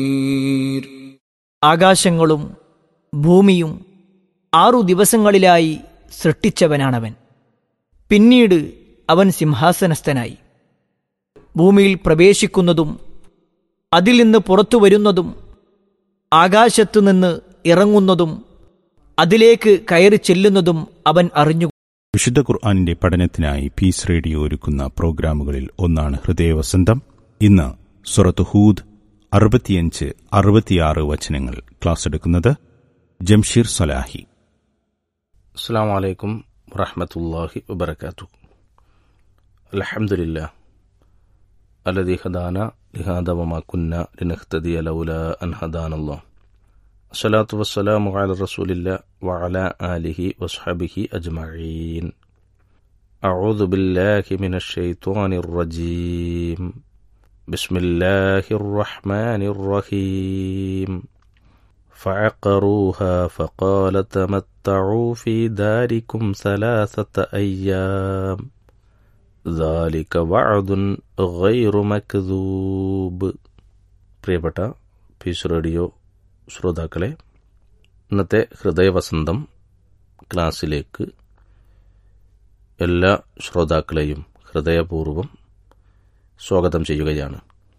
ആകാശങ്ങളും ഭൂമിയും ആറു ദിവസങ്ങളിലായി സൃഷ്ടിച്ചവനാണവൻ പിന്നീട് അവൻ സിംഹാസനസ്ഥനായി ഭൂമിയിൽ പ്രവേശിക്കുന്നതും അതിൽ നിന്ന് പുറത്തു വരുന്നതും ആകാശത്തു നിന്ന് ഇറങ്ങുന്നതും അതിലേക്ക് കയറി ചെല്ലുന്നതും അവൻ അറിഞ്ഞു വിശുദ്ധ ഖുർആാനിന്റെ പഠനത്തിനായി പീസ് റേഡിയോ ഒരുക്കുന്ന പ്രോഗ്രാമുകളിൽ ഒന്നാണ് ഹൃദയവസന്തം ഇന്ന് സുറത്ത് ഹൂദ് അറുപത്തിയഞ്ച് അറുപത്തിയാറ് വചനങ്ങൾ ക്ലാസ് എടുക്കുന്നത് ജംഷീർ സലാഹി അസ്സാം വലൈക്കും വറഹമത്തല്ലാഹി വബർക്കാത്തു അലഹമുല്ല അലദി ഹദാന ലിഹാദ വമാ കുന്ന ലിനഹ്തദിയ ലൗല അൻ ഹദാനല്ലാ അസ്സലാത്തു വസ്സലാമു അല റസൂലില്ല വഅല ആലിഹി വസ്ഹബിഹി അജ്മഈൻ أعوذ بالله من الشيطان الرجيم بسم الله الرحمن الرحيم فعقروها فقال تمتعوا في داركم ثلاثة أيام ذلك وعد غير مكذوب പ്രിയപ്പെട്ട പീസ് റേഡിയോ ശ്രോതാക്കളെ ഇന്നത്തെ ഹൃദയവസന്തം ക്ലാസ്സിലേക്ക് എല്ലാ ശ്രോതാക്കളെയും ഹൃദയപൂർവ്വം സ്വാഗതം ചെയ്യുകയാണ്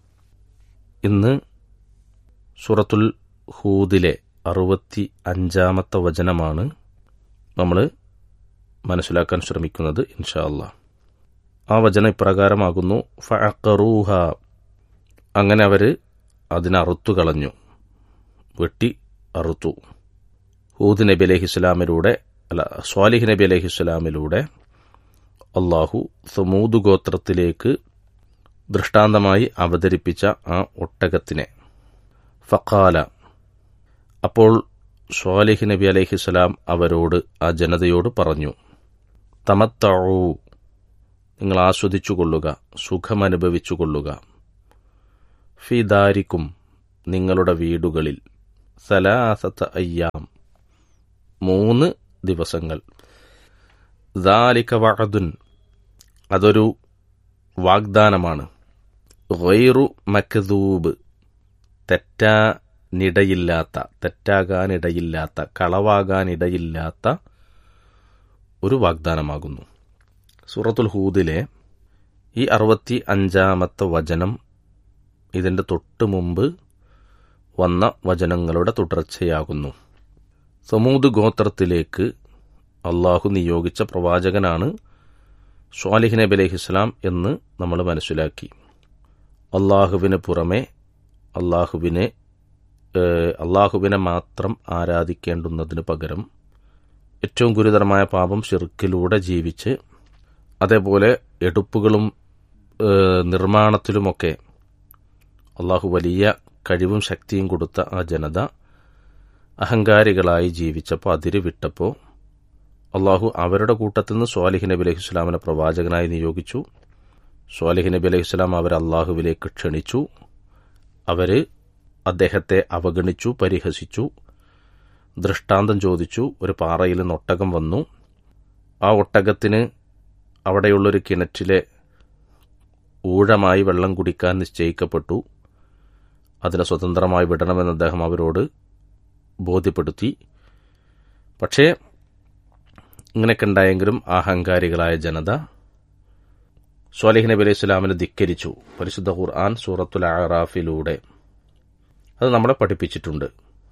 ഇന്ന് സൂറത്തുൽ ഹൂദിലെ അറുപത്തി അഞ്ചാമത്തെ വചനമാണ് നമ്മൾ മനസ്സിലാക്കാൻ ശ്രമിക്കുന്നത് ഇൻഷാ അല്ലാ ആ വചനം ഇപ്രകാരമാകുന്നു ഫഅഖറൂഹ അങ്ങനെ അവർ അതിനറുത്തു കളഞ്ഞു വെട്ടി അറുത്തു ഹൂദ് നബി അലൈഹി ഇസ്ലാമിലൂടെ അല്ല സ്വാലിഹ് നബി അലൈഹി ഇസ്ലാമിലൂടെ അള്ളാഹു സമൂദ് ഗോത്രത്തിലേക്ക് ദൃഷ്ടാന്തമായി അവതരിപ്പിച്ച ആ ഒട്ടകത്തിനെ ഫക്കാല അപ്പോൾ സ്വാലിഹ് നബി അലൈഹിസ്സലാം അവരോട് ആ ജനതയോട് പറഞ്ഞു തമത്തഴു നിങ്ങൾ ആസ്വദിച്ചു കൊള്ളുക സുഖമനുഭവിച്ചു കൊള്ളുക ഫിദാരിക്കും നിങ്ങളുടെ വീടുകളിൽ സലാസത്ത അയ്യാം മൂന്ന് ദിവസങ്ങൾ ദാലിക വഅദുൻ അതൊരു വാഗ്ദാനമാണ് ഗൈറു മക്ദൂബ് തെറ്റാനിടയില്ലാത്ത തെറ്റാകാനിടയില്ലാത്ത കളവാകാനിടയില്ലാത്ത ഒരു വാഗ്ദാനമാകുന്നു സൂറത്തുൽ ഹൂദിലെ ഈ അറുപത്തി അഞ്ചാമത്തെ വചനം ഇതിൻ്റെ തൊട്ട് മുമ്പ് വന്ന വചനങ്ങളുടെ തുടർച്ചയാകുന്നു സമൂത് ഗോത്രത്തിലേക്ക് അള്ളാഹു നിയോഗിച്ച പ്രവാചകനാണ് സ്വാലിഹ് നബി അലൈഹിസ്ലാം എന്ന് നമ്മൾ മനസ്സിലാക്കി അള്ളാഹുവിന് പുറമെ അള്ളാഹുവിനെ അള്ളാഹുവിനെ മാത്രം ആരാധിക്കേണ്ടുന്നതിന് പകരം ഏറ്റവും ഗുരുതരമായ പാപം ഷിർക്കിലൂടെ ജീവിച്ച് അതേപോലെ എടുപ്പുകളും നിർമ്മാണത്തിലുമൊക്കെ അള്ളാഹു വലിയ കഴിവും ശക്തിയും കൊടുത്ത ആ ജനത അഹങ്കാരികളായി ജീവിച്ചപ്പോൾ അതിര് വിട്ടപ്പോൾ അള്ളാഹു അവരുടെ കൂട്ടത്തിൽ നിന്ന് സ്വാലിഹ് നബി അലൈഹി സ്വലാമിനെ പ്രവാചകനായി നിയോഗിച്ചു സ്വാലിഹ് നബി അലൈഹി സ്വലാം അവർ അള്ളാഹുവിലേക്ക് ക്ഷണിച്ചു അവർ അദ്ദേഹത്തെ അവഗണിച്ചു പരിഹസിച്ചു ദൃഷ്ടാന്തം ചോദിച്ചു ഒരു പാറയിൽ നിന്ന് ഒട്ടകം വന്നു ആ ഒട്ടകത്തിന് അവിടെയുള്ളൊരു കിണറ്റിലെ ഊഴമായി വെള്ളം കുടിക്കാൻ നിശ്ചയിക്കപ്പെട്ടു അതിനെ സ്വതന്ത്രമായി വിടണമെന്ന് അദ്ദേഹം അവരോട് ബോധ്യപ്പെടുത്തി പക്ഷേ ഇങ്ങനെയൊക്കെ ഉണ്ടായെങ്കിലും അഹങ്കാരികളായ ജനത സ്വാലിഹ് നബി അലൈഹി സ്വലാമിനെ ധിക്കരിച്ചു പരിശുദ്ധ ഖുർആൻ സൂറത്തുൽ ആറാഫിലൂടെ അത് നമ്മളെ പഠിപ്പിച്ചിട്ടുണ്ട്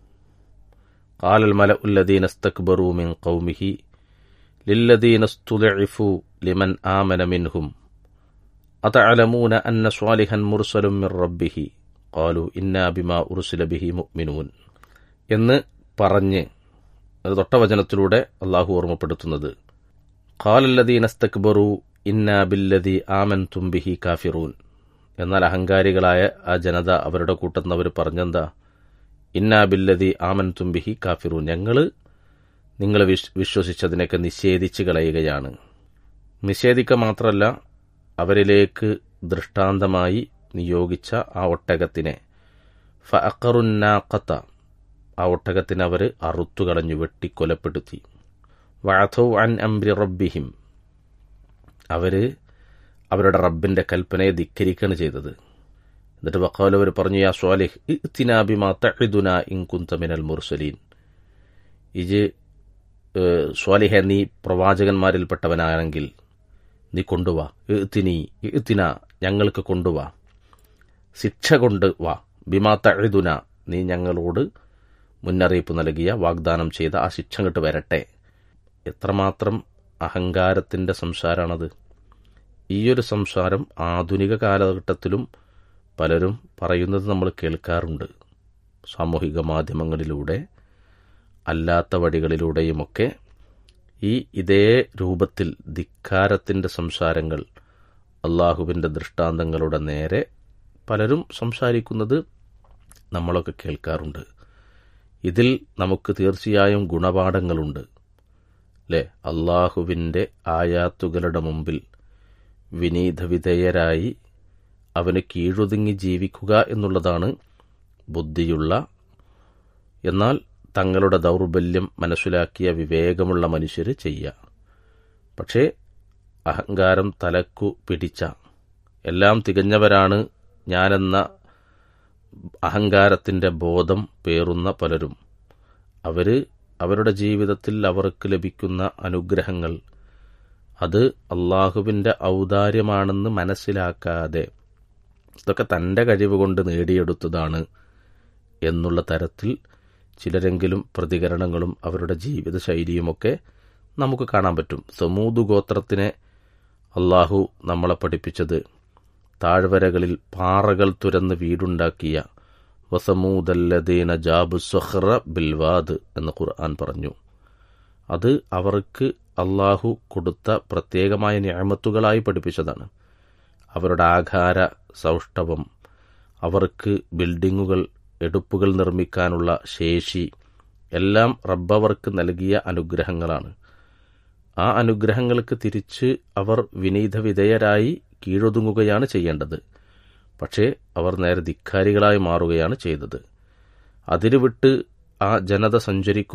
കാലൽ മല ഉല്ലദീൻ അസ്തക്ബറു മിൻ ഖൗമിഹി ലില്ലദീൻ അസ്തുദഇഫു ലിമൻ ആമന മിൻഹും അതഅലമൂന അന്ന സ്വാലിഹൻ മുർസലും മിർ റബ്ബിഹി ഖാലു ഇന്നാ ബിമാ ഉർസില ബിഹി മുഅ്മിനൂൻ എന്ന് പറഞ്ഞ് അത് തൊട്ട വചനത്തിലൂടെ അള്ളാഹു ഓർമ്മപ്പെടുത്തുന്നത് ഖാലല്ലദീൻ അസ്തക്ബറു ഇന്നാ ബില്ലദി ആമൻ തുംബിഹി കാഫിറൂൻ എന്നാൽ അഹങ്കാരികളായ ആ ജനത അവരുടെ കൂട്ടത്തിൽ അവർ പറഞ്ഞെന്താ ഇന്നാ ബില്ലദി ആമൻ തുംബിഹി കാഫിറൂൻ ഞങ്ങൾ നിങ്ങൾ വിശ്വസിച്ചതിനൊക്കെ നിഷേധിച്ച് കളയുകയാണ് നിഷേധിക്കുക മാത്രമല്ല അവരിലേക്ക് ദൃഷ്ടാന്തമായി നിയോഗിച്ച ആ ഒട്ടകത്തിനെ ഫഅഖറുന്നാഖത്ത ആ ഒട്ടകത്തിനെ അവർ അറുത്തുകളഞ്ഞു വെട്ടിക്കൊലപ്പെടുത്തി വഅഥൗ അൻ അംരി റബ്ബിഹിം അവർ അവരുടെ റബ്ബിൻ്റെ കൽപ്പനയെ ധിക്കരിക്കുകയാണ് ചെയ്തത് എന്നിട്ട് വക്കാൽ അവർ പറഞ്ഞു യാ സ്വാലിഹ് ഇത്തിനാബിമാ തഹിദുന ഇൻകുന്ത മിനൽ മുർസലീൻ ഇജ് ഏഹ്, സ്വാലിഹ നീ പ്രവാചകന്മാരിൽപ്പെട്ടവനാണെങ്കിൽ നീ കൊണ്ടുവാ ഇത്തിനി ഇത്തിന ഞങ്ങൾക്ക് കൊണ്ടുവാ ശിക്ഷ കൊണ്ട് വാ ബിമാ തഴുതുന നീ ഞങ്ങളോട് മുന്നറിയിപ്പ് നൽകിയ വാഗ്ദാനം ചെയ്ത ആ ശിക്ഷ അങ്ങോട്ട് വരട്ടെ എത്രമാത്രം അഹങ്കാരത്തിൻ്റെ സംസാരമാണത് ഈയൊരു സംസാരം ആധുനിക കാലഘട്ടത്തിലും പലരും പറയുന്നത് നമ്മൾ കേൾക്കാറുണ്ട് സാമൂഹിക മാധ്യമങ്ങളിലൂടെ അല്ലാത്ത വഴികളിലൂടെയുമൊക്കെ ഈ ഇതേ രൂപത്തിൽ ധിക്കാരത്തിൻ്റെ സംസാരങ്ങൾ അള്ളാഹുവിൻ്റെ ദൃഷ്ടാന്തങ്ങളുടെ നേരെ പലരും സംസാരിക്കുന്നത് നമ്മളൊക്കെ കേൾക്കാറുണ്ട് ഇതിൽ നമുക്ക് തീർച്ചയായും ഗുണപാഠങ്ങളുണ്ട് അല്ലേ അള്ളാഹുവിൻ്റെ ആയാത്തുകളുടെ മുമ്പിൽ വിനീതവിധേയരായി അവന് കീഴൊതുങ്ങി ജീവിക്കുക എന്നുള്ളതാണ് ബുദ്ധിയുള്ള എന്നാൽ തങ്ങളുടെ ദൗർബല്യം മനസ്സിലാക്കിയ വിവേകമുള്ള മനുഷ്യർ ചെയ്യുക പക്ഷേ അഹങ്കാരം തലക്കു പിടിച്ച എല്ലാം തികഞ്ഞവരാണ് ഞാനെന്ന അഹങ്കാരത്തിൻ്റെ ബോധം പേറുന്ന പലരും അവർ അവരുടെ ജീവിതത്തിൽ അവർക്ക് ലഭിക്കുന്ന അനുഗ്രഹങ്ങൾ അത് അള്ളാഹുവിൻ്റെ ഔദാര്യമാണെന്ന് മനസ്സിലാക്കാതെ ഇതൊക്കെ തൻ്റെ കഴിവ് കൊണ്ട് നേടിയെടുത്തതാണ് എന്നുള്ള തരത്തിൽ ചിലരെങ്കിലും പ്രതികരണങ്ങളും അവരുടെ ജീവിത ശൈലിയുമൊക്കെ നമുക്ക് കാണാൻ പറ്റും സമൂത് ഗോത്രത്തിനെ അള്ളാഹു നമ്മളെ പഠിപ്പിച്ചത് താഴ്വരകളിൽ പാറകൾ തുരന്ന് വീടുണ്ടാക്കിയ വസമൂദല്ലദീന ജാബു സൊഹ്റ ബിൽവാദ് എന്ന് ഖുർആൻ പറഞ്ഞു അത് അവർക്ക് അള്ളാഹു കൊടുത്ത പ്രത്യേകമായ ഞാമത്തുകളായി പഠിപ്പിച്ചതാണ് അവരുടെ ആഘാര സൗഷ്ഠവം അവർക്ക് ബിൽഡിങ്ങുകൾ എടുപ്പുകൾ നിർമ്മിക്കാനുള്ള ശേഷി എല്ലാം റബ്ബവർക്ക് നൽകിയ അനുഗ്രഹങ്ങളാണ് ആ അനുഗ്രഹങ്ങൾക്ക് തിരിച്ച് അവർ വിനീത വിധേയരായി കീഴൊതുങ്ങുകയാണ് ചെയ്യേണ്ടത് പക്ഷേ അവർ നേരെ ധിക്കാരികളായി മാറുകയാണ് ചെയ്തത് അതിരുവിട്ട് ആ ജനത സഞ്ചരിക്കും